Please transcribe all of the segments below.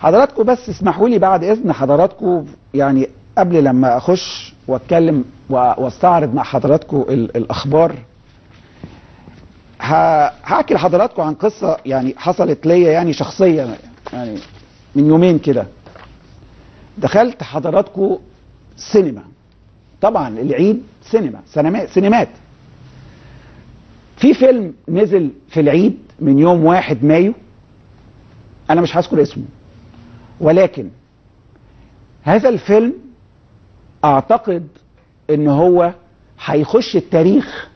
حضراتكم بس اسمحوا لي بعد اذن حضراتكم يعني قبل لما اخش واتكلم و- واستعرض مع حضراتكم ال- الاخبار ه- هحكي لحضراتكم عن قصه يعني حصلت ليا يعني شخصيه يعني من يومين كده دخلت حضراتكم سينما طبعا العيد سينما سينما سينمات في فيلم نزل في العيد من يوم واحد مايو انا مش هذكر اسمه ولكن هذا الفيلم اعتقد ان هو هيخش التاريخ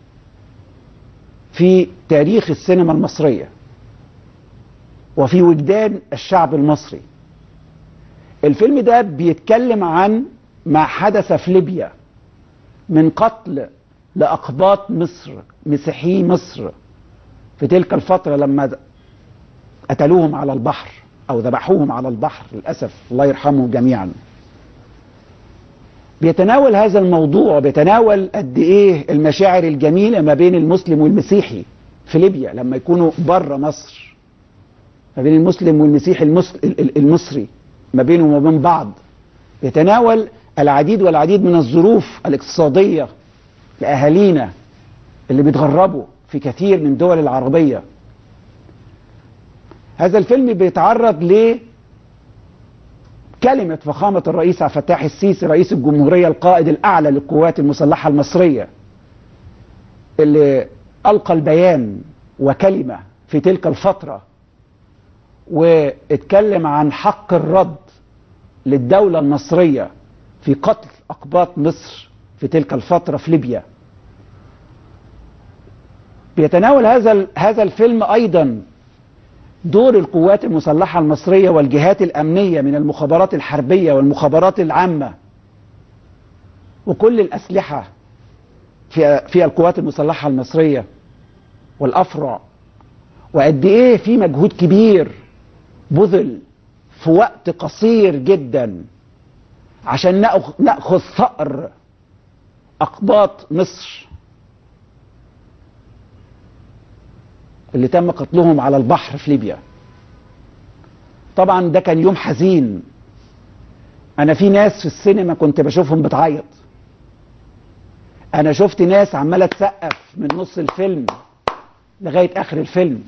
في تاريخ السينما المصرية وفي وجدان الشعب المصري الفيلم ده بيتكلم عن ما حدث في ليبيا من قتل لأقباط مصر مسيحي مصر في تلك الفترة لما قتلوهم على البحر أو ذبحوهم على البحر للأسف الله يرحمهم جميعا بيتناول هذا الموضوع بيتناول قد ايه المشاعر الجميله ما بين المسلم والمسيحي في ليبيا لما يكونوا بره مصر ما بين المسلم والمسيحي المس- ال- ال- المصري ما بينهم وبين بعض بيتناول العديد والعديد من الظروف الاقتصاديه لاهالينا اللي بيتغربوا في كثير من دول العربيه هذا الفيلم بيتعرض ل كلمة فخامة الرئيس عبد الفتاح السيسي رئيس الجمهورية القائد الأعلى للقوات المسلحة المصرية اللي ألقى البيان وكلمة في تلك الفترة واتكلم عن حق الرد للدولة المصرية في قتل أقباط مصر في تلك الفترة في ليبيا بيتناول هذا ال- هذا الفيلم أيضا دور القوات المسلحة المصرية والجهات الأمنية من المخابرات الحربية والمخابرات العامة وكل الأسلحة في في القوات المسلحة المصرية والأفرع وقد إيه في مجهود كبير بذل في وقت قصير جدا عشان نأخ- نأخذ ثأر أقباط مصر اللي تم قتلهم على البحر في ليبيا طبعا ده كان يوم حزين انا في ناس في السينما كنت بشوفهم بتعيط انا شفت ناس عماله تسقف من نص الفيلم لغايه اخر الفيلم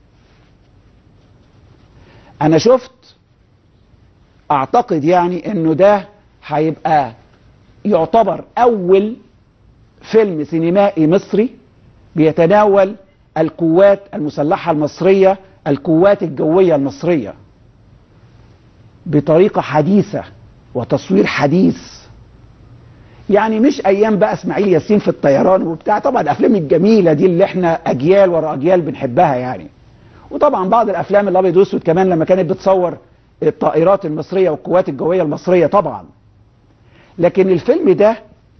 انا شفت اعتقد يعني انه ده هيبقى يعتبر اول فيلم سينمائي مصري بيتناول القوات المسلحة المصرية القوات الجوية المصرية بطريقة حديثة وتصوير حديث يعني مش ايام بقى اسماعيل ياسين في الطيران وبتاع طبعا الافلام الجميله دي اللي احنا اجيال ورا اجيال بنحبها يعني وطبعا بعض الافلام الابيض والاسود كمان لما كانت بتصور الطائرات المصريه والقوات الجويه المصريه طبعا لكن الفيلم ده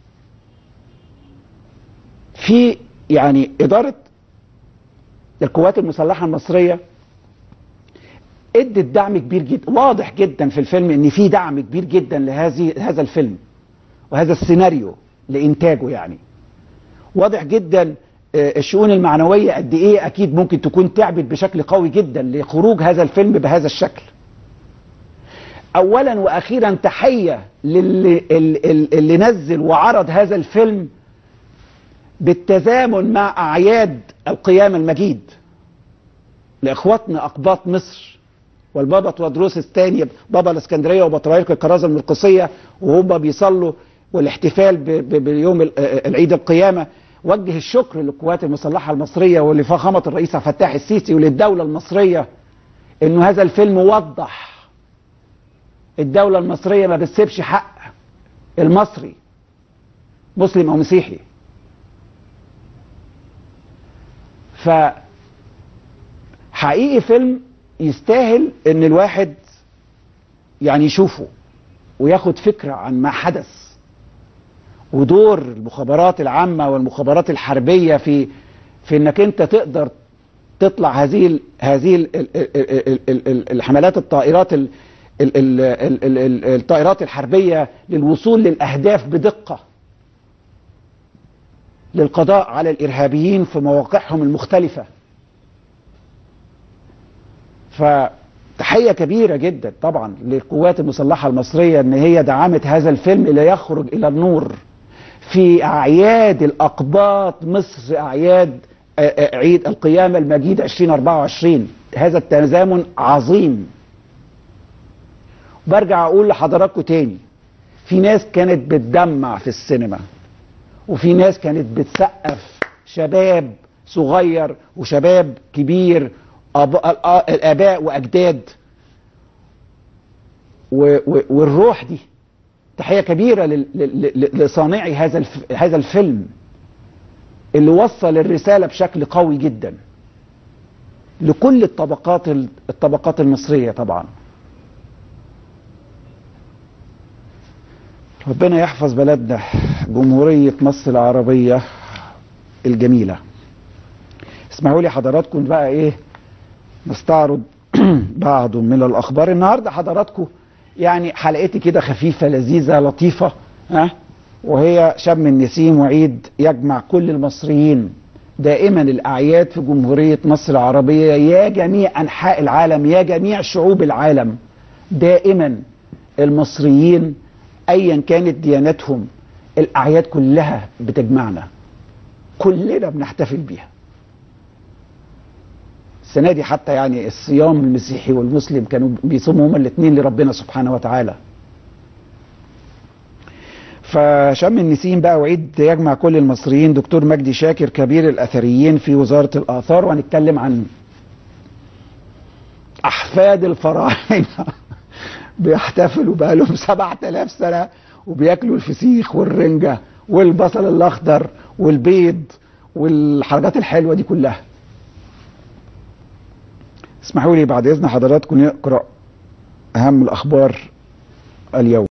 في يعني اداره القوات المسلحه المصريه ادت دعم كبير جدا واضح جدا في الفيلم ان في دعم كبير جدا لهذه هذا الفيلم وهذا السيناريو لانتاجه يعني واضح جدا آه، الشؤون المعنويه قد ايه اكيد ممكن تكون تعبت بشكل قوي جدا لخروج هذا الفيلم بهذا الشكل اولا واخيرا تحيه للي ال- ال- اللي نزل وعرض هذا الفيلم بالتزامن مع اعياد القيام المجيد لاخواتنا اقباط مصر والبابا تودروس الثاني بابا الاسكندريه وبطريرك الكرازه المرقسيه وهم بيصلوا والاحتفال ب- ب- بيوم ال- آه، العيد القيامه وجه الشكر للقوات المسلحه المصريه ولفخامه الرئيس عبد الفتاح السيسي وللدوله المصريه انه هذا الفيلم وضح الدوله المصريه ما بتسيبش حق المصري مسلم او مسيحي ف حقيقي فيلم يستاهل ان الواحد يعني يشوفه وياخد فكرة عن ما حدث ودور المخابرات العامة والمخابرات الحربية في في انك انت تقدر تطلع هذه ال هذه ال ال ال ال ال الحملات الطائرات ال ال ال ال ال ال الطائرات الحربية للوصول للأهداف بدقة للقضاء على الإرهابيين في مواقعهم المختلفة تحية كبيرة جدا طبعا للقوات المسلحة المصرية ان هي دعمت هذا الفيلم ليخرج الى النور في اعياد الاقباط مصر اعياد آه، آه، عيد القيامة المجيد 2024 هذا التزامن عظيم برجع اقول لحضراتكم تاني في ناس كانت بتدمع في السينما وفي ناس كانت بتسقف شباب صغير وشباب كبير أب... الآ- الاباء واجداد و... و... والروح دي تحيه كبيره لل... لل... ل- لصانعي هذا الف... هذا الفيلم اللي وصل الرساله بشكل قوي جدا لكل الطبقات ال- الطبقات المصريه طبعا ربنا يحفظ بلدنا جمهوريه مصر العربيه الجميله اسمحوا لي حضراتكم بقى ايه نستعرض بعض من الاخبار النهارده حضراتكم يعني حلقتي كده خفيفه لذيذه لطيفه ها وهي شم النسيم وعيد يجمع كل المصريين دائما الاعياد في جمهوريه مصر العربيه يا جميع انحاء العالم يا جميع شعوب العالم دائما المصريين ايا كانت ديانتهم الاعياد كلها بتجمعنا كلنا بنحتفل بيها السنه دي حتى يعني الصيام المسيحي والمسلم كانوا بيصوموا هما الاثنين لربنا سبحانه وتعالى فشم النسيم بقى وعيد يجمع كل المصريين دكتور مجدي شاكر كبير الاثريين في وزاره الاثار وهنتكلم عن احفاد الفراعنه بيحتفلوا بقى لهم 7000 سنه وبياكلوا الفسيخ والرنجه والبصل الاخضر والبيض والحاجات الحلوه دي كلها اسمحوا لي بعد اذن حضراتكم نقرا اهم الاخبار اليوم